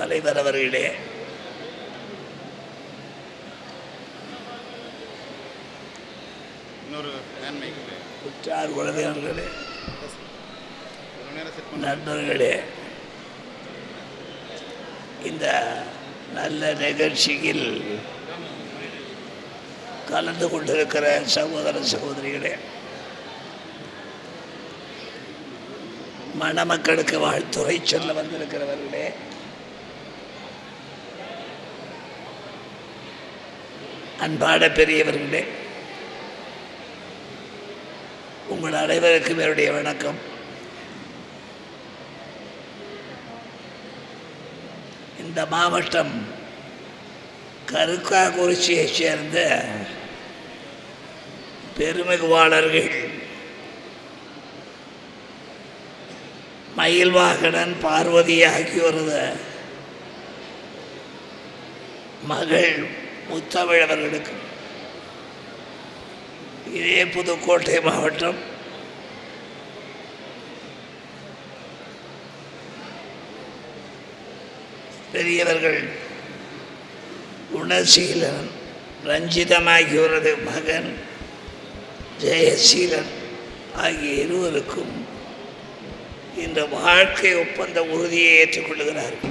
தலைவர் அவர்களே இன்னொரு ஹேண்ட் மைக் உற்றார் உறவினர்களே ஒரு நேரம் செட் பண்ண நண்பர்களே இந்த நல்ல நிகழ்ச்சியில் கலந்து கொண்டிருக்கிற சகோதர சகோதரிகளே மணமக்களுக்கு வாழ்த்துறை சொல்ல வந்திருக்கிறவர்களே அன்பான பெரியவர்களே உங்கள் அனைவருக்கும் என்னுடைய வணக்கம் இந்த மாவட்டம் கருக்காக்குறிச்சியைச் சேர்ந்த பெருமிகுவாளர்கள் மயில்வாகனன் பார்வதி ஆகியோரது மகள் முத்தமிழவர்களுக்கு இதே புதுக்கோட்டை மாவட்டம் பெரியவர்கள் குணசீலன் ரஞ்சிதமாகியோரது மகன் ஜெயசீலன் ஆகிய இருவருக்கும் இந்த வாழ்க்கை ஒப்பந்த உறுதியை ஏற்றுக்கொள்கிறார்கள்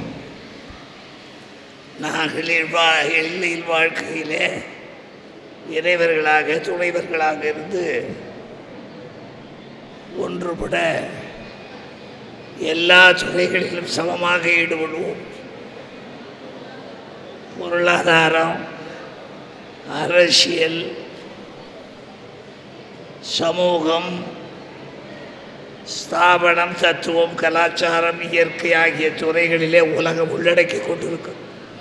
நாங்கள் இல்வா எல்லையில் வாழ்க்கையிலே இறைவர்களாக துணைவர்களாக இருந்து ஒன்றுபட எல்லா துறைகளிலும் சமமாக ஈடுபடுவோம் பொருளாதாரம் அரசியல் சமூகம் ஸ்தாபனம் தத்துவம் கலாச்சாரம் இயற்கை ஆகிய துறைகளிலே உலகம் உள்ளடக்கி கொண்டிருக்கும்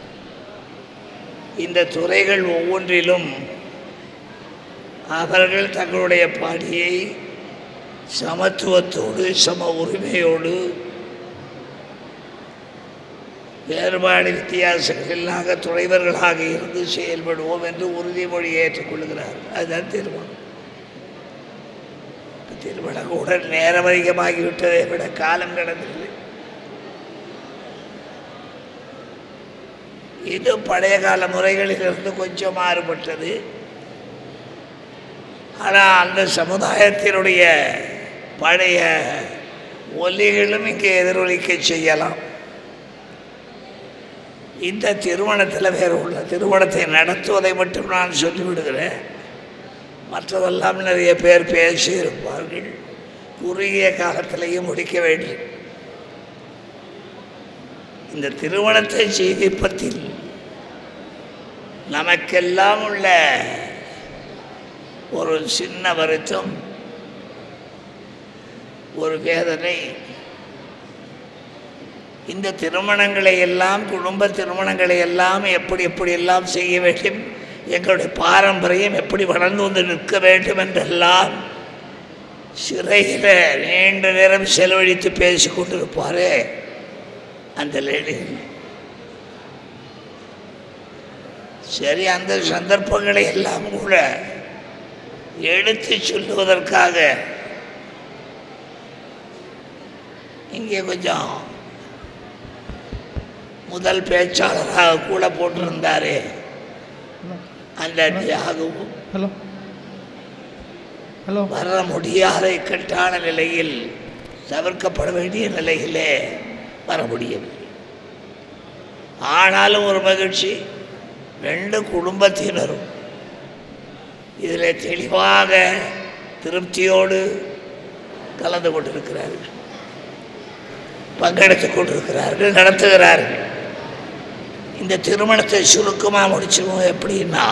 இந்த துறைகள் ஒவ்வொன்றிலும் அவர்கள் தங்களுடைய பாடியை சமத்துவத்தோடு சம உரிமையோடு வேறுபாடு வித்தியாசங்கள் இல்லாத துணைவர்களாக இருந்து செயல்படுவோம் என்று உறுதிமொழி ஏற்றுக்கொள்கிறார் அதுதான் தீர்மானம் திருமணம் கூட நேரம் அதிகமாகிவிட்டதை விட காலம் கடந்தது இது பழைய கால முறைகளிலிருந்து கொஞ்சம் மாறுபட்டது ஆனால் அந்த சமுதாயத்தினுடைய பழைய ஒலிகளும் இங்கே எதிரொலிக்க செய்யலாம் இந்த திருமணத்தில் வேறு உள்ள திருமணத்தை நடத்துவதை மட்டும் நான் சொல்லிவிடுகிறேன் மற்றதெல்லாம் நிறைய பேர் பேசி இருப்பார்கள் குறுகிய காலத்திலேயும் முடிக்க வேண்டும் இந்த திருமணத்தை செய்திப்பத்தில் நமக்கெல்லாம் உள்ள ஒரு சின்ன வருத்தம் ஒரு வேதனை இந்த திருமணங்களை எல்லாம் குடும்ப திருமணங்களை எல்லாம் எப்படி எப்படி எல்லாம் செய்ய வேண்டும் எங்களுடைய பாரம்பரியம் எப்படி வளர்ந்து வந்து நிற்க வேண்டும் என்றெல்லாம் சிறையில் நீண்ட நேரம் செலவழித்து பேசி கொண்டிருப்பாரே அந்த லேடி சரி அந்த சந்தர்ப்பங்களை எல்லாம் கூட எடுத்து சொல்லுவதற்காக இங்கே கொஞ்சம் முதல் பேச்சாளராக கூட போட்டிருந்தாரே அந்த தியாகவும் ஹலோ ஹலோ வர முடியாத இக்கட்டான நிலையில் தவிர்க்கப்பட வேண்டிய நிலையிலே வர முடியவில்லை ஆனாலும் ஒரு மகிழ்ச்சி ரெண்டு குடும்பத்தினரும் இதில் தெளிவாக திருப்தியோடு கலந்து கொண்டிருக்கிறார்கள் பங்கெடுத்துக் கொண்டிருக்கிறார்கள் நடத்துகிறார்கள் இந்த திருமணத்தை சுருக்கமாக முடிச்சிருவோம் எப்படின்னா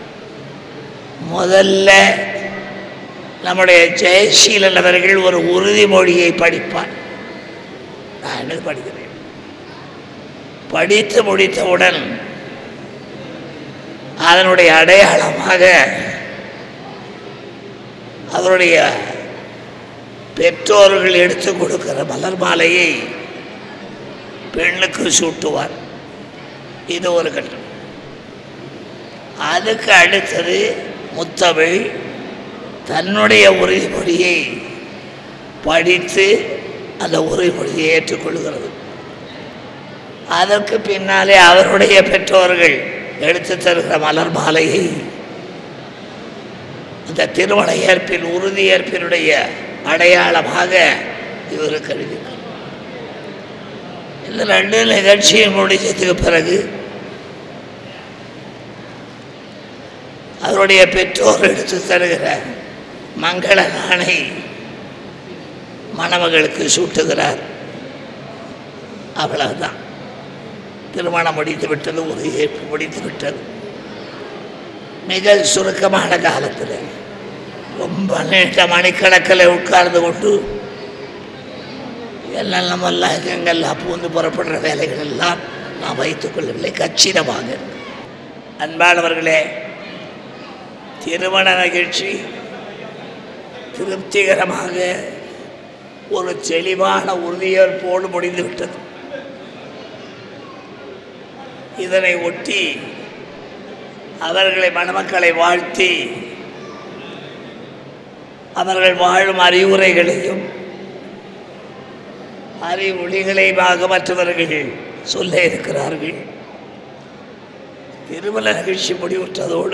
முதல்ல நம்முடைய ஜெயசீலன் அவர்கள் ஒரு உறுதிமொழியை படிப்பார் நான் என்ன படிக்கிறேன் படித்து முடித்தவுடன் அதனுடைய அடையாளமாக அவருடைய பெற்றோர்கள் எடுத்து கொடுக்கிற மலர் மாலையை பெண்ணுக்கு சூட்டுவார் இது ஒரு கட்டம் அதுக்கு அடுத்தது முத்தமிழ் தன்னுடைய உறுதிமொழியை படித்து அந்த உறுதிமொழியை ஏற்றுக்கொள்கிறது அதற்கு பின்னாலே அவருடைய பெற்றோர்கள் எடுத்து தருகிற மலர் மாலையை அந்த திருமண ஏற்பின் உறுதி ஏற்பினுடைய அடையாளமாக இவருக்கு எழுதினார் இந்த ரெண்டு நிகழ்ச்சியும் முடிஞ்சதுக்கு பிறகு அவருடைய பெற்றோர் எடுத்து தருகிற மங்கள நாணை மணமகளுக்கு சூட்டுகிறார் அவ்வளவுதான் திருமணம் முடித்து விட்டது ஒரு ஏற்பு முடித்து விட்டது மிக சுருக்கமான காலத்தில் ரொம்ப நீண்ட மணிக்கணக்கில் உட்கார்ந்து கொண்டு எல்லாம் நம்மெல்லாம் எங்கெல்லாம் பூந்து புறப்படுற வேலைகள் எல்லாம் நான் வைத்துக் கொள்ளவில்லை கச்சிதமாக இருக்கு. அன்பானவர்களே திருமண நிகழ்ச்சி திருப்திகரமாக ஒரு தெளிவான உறுதியேற்போடு முடிந்துவிட்டது இதனை ஒட்டி அவர்களை மணமக்களை வாழ்த்தி அவர்கள் வாழும் அறிவுரைகளையும் அறிவொளிகளையுமாக மற்றவர்கள் சொல்ல இருக்கிறார்கள் திருமண நிகழ்ச்சி முடிவுற்றதோடு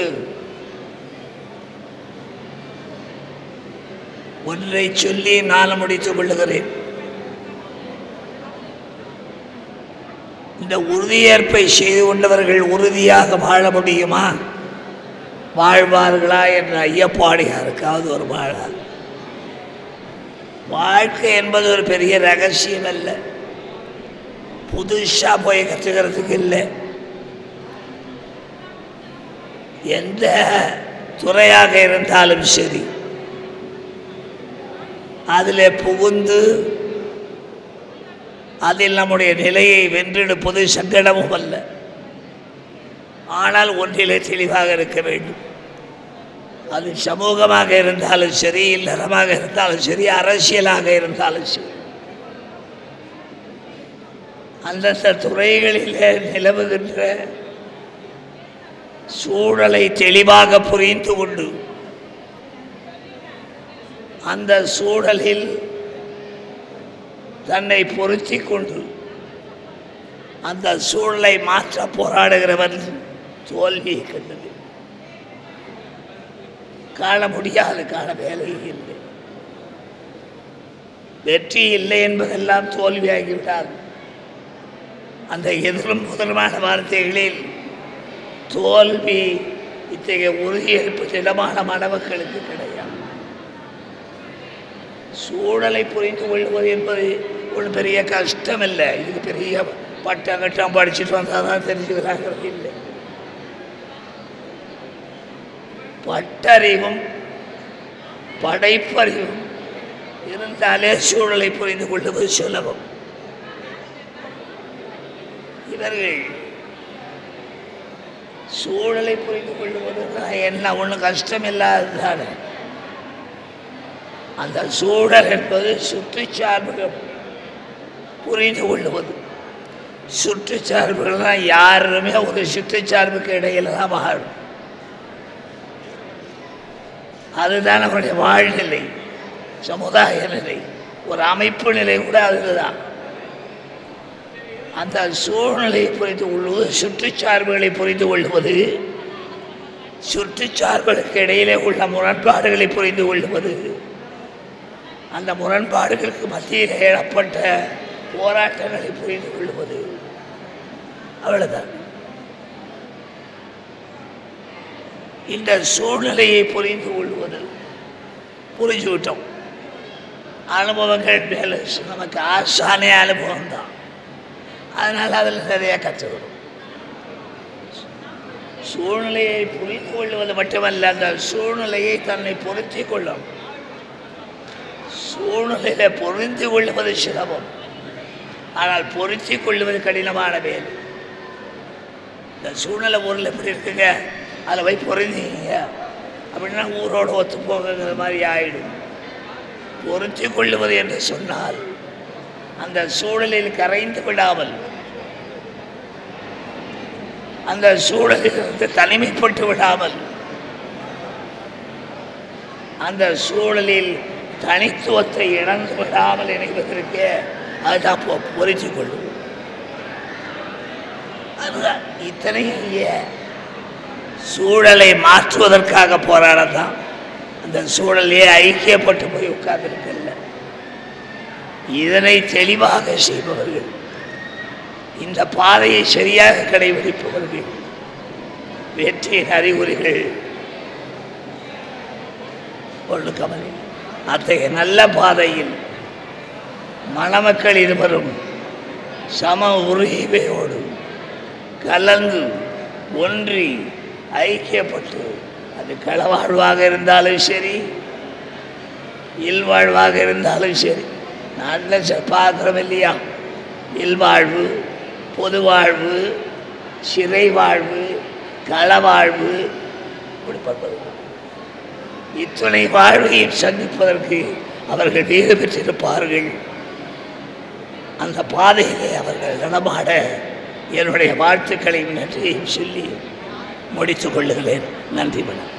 ஒன்றை சொல்லி நான் முடித்துக் கொள்ளுகிறேன் இந்த உறுதியேற்பை செய்து கொண்டவர்கள் உறுதியாக வாழ முடியுமா வாழ்வார்களா என்ற ஐயப்பாடு யாருக்காவது ஒரு வாழாது வாழ்க்கை என்பது ஒரு பெரிய ரகசியம் அல்ல புதுசாக போய் கற்றுக்கிறதுக்கு இல்லை எந்த துறையாக இருந்தாலும் சரி அதில் புகுந்து அதில் நம்முடைய நிலையை வென்றெடுப்பது சங்கடமும் அல்ல ஆனால் ஒன்றிலே தெளிவாக இருக்க வேண்டும் அது சமூகமாக இருந்தாலும் சரி இல்லறமாக இருந்தாலும் சரி அரசியலாக இருந்தாலும் சரி அந்தந்த துறைகளிலே நிலவுகின்ற சூழலை தெளிவாக புரிந்து கொண்டு அந்த சூழலில் தன்னை பொருத்தி கொண்டு அந்த சூழலை மாற்ற போராடுகிறவன் தோல்வியை கண்டது காண முடியாது காண வேலை இல்லை வெற்றி இல்லை என்பதெல்லாம் தோல்வியாகிவிட்டால் அந்த எதிரும் முதலுமான வார்த்தைகளில் தோல்வி இத்தகைய உறுதியேற்பு திடமான மணமக்களுக்கு கிடையாது சூழலை புரிந்து கொள்வது என்பது ஒரு பெரிய கஷ்டம் இல்லை இதுக்கு பெரிய பட்டம் கட்டம் படிச்சுட்டு வந்தால் தான் தெரிஞ்சுக்கிறாங்கிறது இல்லை பட்டறிவும் படைப்பறிவும் இருந்தாலே சூழலை புரிந்து கொள்வது சுலபம் இவர்கள் சூழலை புரிந்து கொள்வது என்ன ஒன்றும் கஷ்டம் இல்லாததானே அந்த சூழல் என்பது சுற்றுச்சார்புகள் புரிந்து கொள்ளுவது சுற்றுச்சார்புகள் தான் யாருமே ஒரு சுற்றுச்சார்புக்கு இடையில தான் வாழும் அதுதான் நம்முடைய வாழ்நிலை சமுதாய நிலை ஒரு அமைப்பு நிலை கூட அதுதான் அந்த சூழ்நிலையை புரிந்து கொள்வது சுற்றுச்சார்புகளை புரிந்து கொள்வது சுற்றுச்சார்புகளுக்கு இடையிலே உள்ள முரண்பாடுகளை புரிந்து கொள்வது அந்த முரண்பாடுகளுக்கு மத்தியில் எழப்பட்ட போராட்டங்களை புரிந்து கொள்வது அவ்வளவுதான் இந்த சூழ்நிலையை புரிந்து கொள்வது புரிஞ்சு விட்டோம் அனுபவங்கள் மேலே நமக்கு ஆசானே அனுபவம் தான் அதனால் அதில் நிறைய கற்றுக்கணும் சூழ்நிலையை புரிந்து கொள்வது மட்டுமல்ல அந்த சூழ்நிலையை தன்னை பொருத்தி கொள்ளும் சூழ்நிலையில பொருந்தி கொள்வது சிரமம் ஆனால் பொருத்தி கொள்வது கடினமான வேலை இந்த சூழ்நிலை ஊரில் எப்படி இருக்குங்க அதில் போய் பொருந்தீங்க அப்படின்னா ஊரோட ஒத்து போகுங்கிற மாதிரி ஆயிடும் பொருத்தி கொள்ளுவது என்று சொன்னால் அந்த சூழலில் கரைந்து விடாமல் அந்த சூழலிலிருந்து தனிமைப்பட்டு விடாமல் அந்த சூழலில் தனித்துவத்தை இழந்து விடாமல் இணைவதற்கு அதுதான் பொ- பொருத்திக் கொள்ளும் அதுதான் இத்தனையும் ஏன் சூழலை மாற்றுவதற்காக போராடத்தான் அந்த சூழலையே ஐக்கியப்பட்டு போய் உட்கார்ந்துருக்கல இதனை தெளிவாக செய்பவர்கள் இந்த பாதையை சரியாக கடைபிடிப்பவர்கள் வெற்றியின் அறிகுறிகள் ஒன்று கவலை அத்தகைய நல்ல பாதையில் மணமக்கள் இருவரும் சம உரிமையோடு கலந்து ஒன்றி ஐக்கியப்பட்டு அது களவாழ்வாக இருந்தாலும் சரி இல்வாழ்வாக இருந்தாலும் சரி நாட்டில் பார்க்குறோம் இல்லையா இல்வாழ்வு பொது வாழ்வு சிறை வாழ்வு களவாழ்வு இப்படி பார்ப்பது இத்துணை வாழ்வையும் சந்திப்பதற்கு அவர்கள் வீடு பெற்றிருப்பார்கள் அந்த பாதையிலே அவர்கள் நடமாட என்னுடைய வாழ்த்துக்களையும் நன்றியையும் சொல்லி முடித்துக் கொள்ளுகிறேன் நன்றி வணக்கம்